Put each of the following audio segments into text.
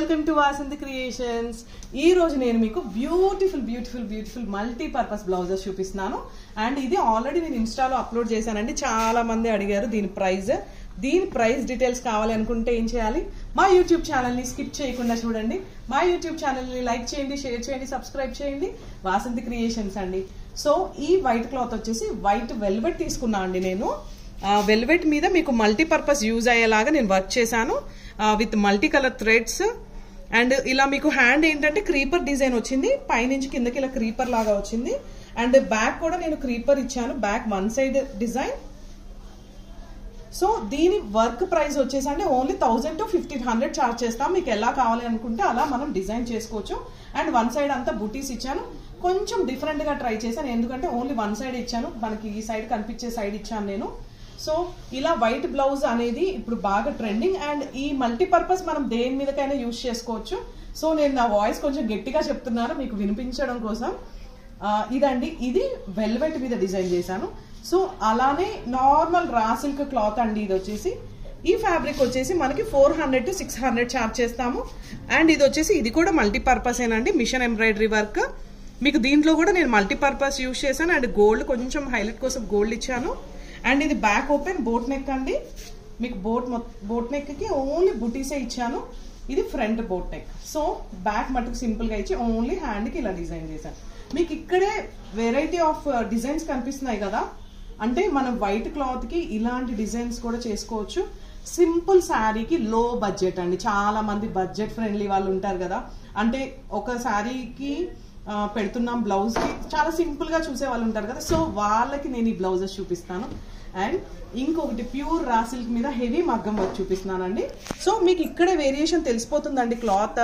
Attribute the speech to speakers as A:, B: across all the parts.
A: welcome to Vasanthi creations ఈ రోజు నేను మీకు beautiful beautiful beautiful multi purpose blouses చూపిస్తున్నాను అండ్ ఇది ఆల్రెడీ నేను ఇన్స్టాలో అప్లోడ్ చేశానండి చాలా మంది అడిగారు దీని ప్రైస్ దీని ప్రైస్ డీటెయిల్స్ కావాలి అనుకుంటే ఏం చేయాలి మా యూట్యూబ్ ఛానల్ని స్కిప్ చేయకుండా చూడండి మా యూట్యూబ్ ఛానల్ని లైక్ చేయండి షేర్ చేయండి సబ్స్క్రైబ్ చేయండి వాసంతి క్రియేషన్స్ అండి సో ఈ వైట్ క్లాత్ వచ్చేసి వైట్ వెల్వెట్ తీసుకున్నా అండి నేను వెల్వెట్ మీద మీకు మల్టీపర్పస్ యూజ్ అయ్యేలాగా నేను వర్క్ చేశాను with multi colour threads and ఇలా మీకు హ్యాండ్ ఏంటంటే క్రీపర్ డిజైన్ వచ్చింది పైనుంచి కిందకి ఇలా క్రీపర్ లాగా వచ్చింది అండ్ బ్యాక్ కూడా నేను క్రీపర్ ఇచ్చాను back one side design so దీని వర్క్ ప్రైస్ వచ్చేసండి only thousand to fifteen hundred charge చేస్తాం మీకు ఎలా కావాలి అనుకుంటే అలా మనం డిజైన్ చేసుకోవచ్చు అండ్ వన్ సైడ్ అంతా బుటీస్ ఇచ్చాను కొంచెం డిఫరెంట్ గా ట్రై చేశాను ఎందుకంటే ఓన్లీ వన్ సైడ్ ఇచ్చాను మనకి ఈ సైడ్ కనిపించే సైడ్ ఇచ్చాను నేను సో ఇలా వైట్ బ్లౌజ్ అనేది ఇప్పుడు బాగా ట్రెండింగ్ అండ్ ఈ మల్టీపర్పస్ మనం దేని మీదకైనా యూజ్ చేసుకోవచ్చు సో నేను నా వాయిస్ కొంచెం గట్టిగా చెప్తున్నాను మీకు వినిపించడం కోసం ఇదండి ఇది వెల్వెట్ మీద డిజైన్ చేశాను సో అలానే నార్మల్ రా సిల్క్ క్లాత్ అండి ఇది వచ్చేసి ఈ ఫ్యాబ్రిక్ వచ్చేసి మనకి four hundred to six hundred charge చేస్తాము అండ్ ఇది వచ్చేసి ఇది కూడా మల్టీపర్పస్ ఏనండి మిషన్ ఎంబ్రాయిడరీ వర్క్ మీకు దీంట్లో కూడా నేను మల్టీపర్పస్ యూజ్ చేశాను అండ్ గోల్డ్ కొంచెం హైలైట్ కోసం గోల్డ్ ఇచ్చాను అండ్ ఇది బ్యాక్ ఓపెన్ బోట్ నెక్ అండి మీకు బోట్ బోట్ నెక్కి ఓన్లీ బుటీసే ఇచ్చాను ఇది front boat neck so back మటుకు సింపుల్గా ఇచ్చి ఓన్లీ హ్యాండ్కి ఇలా డిజైన్ చేశాను మీకు ఇక్కడే వెరైటీ ఆఫ్ డిజైన్స్ కనిపిస్తున్నాయి కదా అంటే మనం వైట్ క్లాత్కి ఇలాంటి డిజైన్స్ కూడా చేసుకోవచ్చు సింపుల్ శారీకి లో బడ్జెట్ అండి చాలా మంది బడ్జెట్ ఫ్రెండ్లీ వాళ్ళు ఉంటారు కదా అంటే ఒక శారీకి పెడుతున్నాం బ్లౌజ్కి చాలా సింపుల్గా చూసే వాళ్ళు ఉంటారు కదా సో వాళ్ళకి నేను ఈ బ్లౌజెస్ చూపిస్తాను అండ్ ఇంకొకటి ప్యూర్ రా సిల్క్ మీద హెవీ మగ్గం వర్క్ చూపిస్తున్నానండి సో మీకు ఇక్కడే వేరియేషన్ తెలిసిపోతుందండి క్లాత్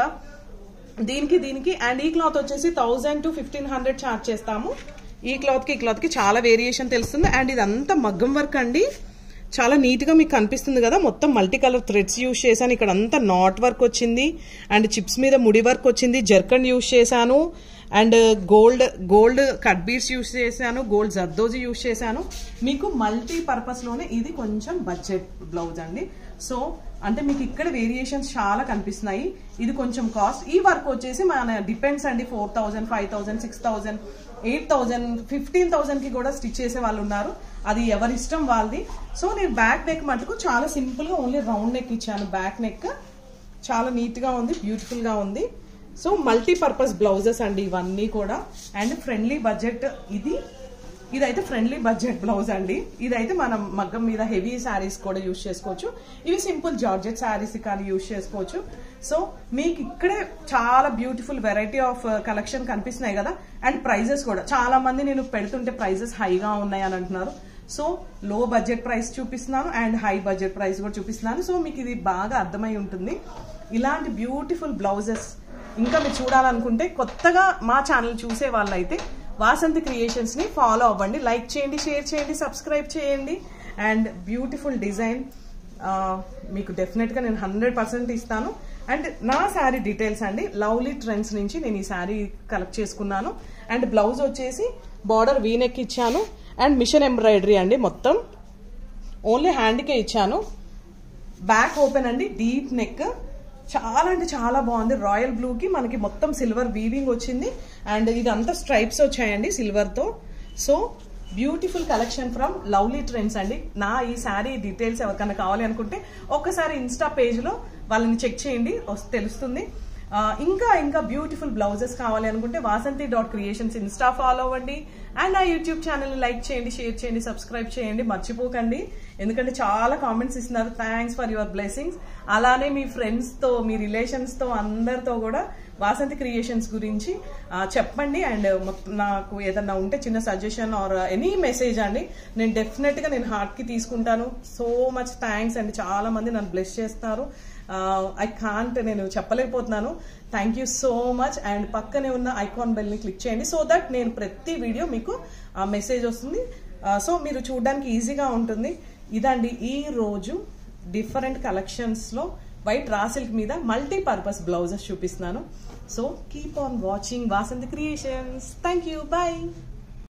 A: దీనికి దీనికి అండ్ ఈ క్లాత్ వచ్చేసి thousand to fifteen hundred charge చేస్తాము ఈ క్లాత్కి ఈ క్లాత్కి చాలా వేరియేషన్ తెలుస్తుంది అండ్ ఇదంతా మగ్గం వర్క్ అండి చాలా నీట్గా మీకు కనిపిస్తుంది కదా మొత్తం మల్టీ కలర్ థ్రెడ్స్ యూజ్ చేశాను ఇక్కడ అంతా నాట్ వర్క్ వచ్చింది అండ్ చిప్స్ మీద ముడి వర్క్ వచ్చింది జర్కన్ యూజ్ చేశాను and gold gold cut beads use చేశాను గోల్డ్ జర్దోజీ యూజ్ చేశాను మీకు మల్టీ పర్పస్లోనే ఇది కొంచెం బడ్జెట్ బ్లౌజ్ అండి సో అంటే మీకు ఇక్కడ వేరియేషన్స్ చాలా కనిపిస్తున్నాయి ఇది కొంచెం కాస్ట్ ఈ వర్క్ వచ్చేసి మన డిపెండ్స్ అండి four thousand five thousand six thousand eight thousand fifteen థౌజండ్కి కూడా స్టిచ్ చేసే వాళ్ళు ఉన్నారు అది ఎవరి ఇష్టం వాళ్ళది సో నేను బ్యాక్ నెక్ మటుకు చాలా సింపుల్గా ఓన్లీ రౌండ్ నెక్ ఇచ్చాను బ్యాక్ నెక్ చాలా నీట్గా ఉంది బ్యూటిఫుల్గా ఉంది సో మల్టీపర్పస్ బ్లౌజెస్ అండి ఇవన్నీ కూడా అండ్ ఫ్రెండ్లీ బడ్జెట్ ఇది ఇదైతే ఫ్రెండ్లీ బడ్జెట్ బ్లౌజ్ అండి ఇదైతే మనం మగ్గం మీద హెవీ శారీస్ కూడా యూజ్ చేసుకోవచ్చు ఇవి సింపుల్ జార్జెట్ శారీస్ కానీ యూజ్ చేసుకోవచ్చు సో మీకు ఇక్కడే చాలా బ్యూటిఫుల్ వెరైటీ ఆఫ్ కలెక్షన్ కనిపిస్తున్నాయి కదా అండ్ ప్రైజెస్ కూడా చాలా మంది నేను పెడుతుంటే ప్రైజెస్ హైగా ఉన్నాయి అని అంటున్నారు సో లో బడ్జెట్ ప్రైస్ చూపిస్తున్నాను అండ్ హై బడ్జెట్ ప్రైస్ కూడా చూపిస్తున్నాను సో మీకు ఇది బాగా అర్థమై ఉంటుంది ఇలాంటి బ్యూటిఫుల్ బ్లౌజెస్ ఇంకా మీరు చూడాలనుకుంటే కొత్తగా మా ఛానల్ చూసే వాళ్ళైతే వాసంతి క్రియేషన్స్ని ఫాలో అవ్వండి లైక్ చేయండి షేర్ చేయండి సబ్స్క్రైబ్ చేయండి అండ్ బ్యూటిఫుల్ డిజైన్ మీకు డెఫినెట్గా నేను హండ్రెడ్ పర్సెంట్ ఇస్తాను అండ్ నా శారీ డీటెయిల్స్ అండి లవ్లీ ట్రెండ్స్ నుంచి నేను ఈ శారీ కలెక్ట్ చేసుకున్నాను అండ్ బ్లౌజ్ వచ్చేసి బార్డర్ వీనెక్ ఇచ్చాను అండ్ మిషన్ ఎంబ్రాయిడరీ అండి మొత్తం ఓన్లీ హ్యాండ్కే ఇచ్చాను బ్యాక్ ఓపెన్ అండి డీప్ నెక్ చాలా అంటే చాలా బాగుంది రాయల్ బ్లూకి మనకి మొత్తం సిల్వర్ వీవింగ్ వచ్చింది అండ్ ఇదంతా స్ట్రైప్స్ వచ్చాయండి సిల్వర్తో so beautiful collection from lovely trends అండి నా ఈ శారీ డీటెయిల్స్ ఎవరికైనా కావాలి అనుకుంటే ఒక్కసారి ఇన్స్టా పేజ్లో వాళ్ళని చెక్ చేయండి తెలుస్తుంది ఇంకా ఇంకా బ్యూటిఫుల్ బ్లౌజెస్ కావాలి అనుకుంటే Vasanthi dot creations insta follow అవ్వండి అండ్ నా యూట్యూబ్ ఛానల్ని లైక్ చేయండి షేర్ చేయండి సబ్స్క్రైబ్ చేయండి మర్చిపోకండి ఎందుకంటే చాలా కామెంట్స్ ఇస్తున్నారు థ్యాంక్స్ ఫర్ యువర్ బ్లెస్సింగ్స్ అలానే మీ ఫ్రెండ్స్తో మీ రిలేషన్స్తో అందరితో కూడా వాసంతి క్రియేషన్స్ గురించి చెప్పండి అండ్ నాకు ఏదన్నా ఉంటే చిన్న సజెషన్ ఆర్ ఎనీ మెసేజ్ అండి నేను డెఫినెట్గా నేను హార్ట్కి తీసుకుంటాను సో మచ్ థ్యాంక్స్ అండి చాలా మంది నన్ను బ్లెస్ చేస్తారు ఐ కాంట్ నేను చెప్పలేకపోతున్నాను thank you so much and పక్కనే ఉన్న ఐకాన్ బెల్ని క్లిక్ చేయండి సో దట్ నేను ప్రతి వీడియో మీకు మెసేజ్ వస్తుంది సో మీరు చూడడానికి ఈజీగా ఉంటుంది ఇదండి ఈ రోజు డిఫరెంట్ కలెక్షన్స్లో వైట్ రా సిల్క్ మీద మల్టీ పర్పస్ బ్లౌజెస్ చూపిస్తున్నాను so keep on watching Vasanthi creations thank you bye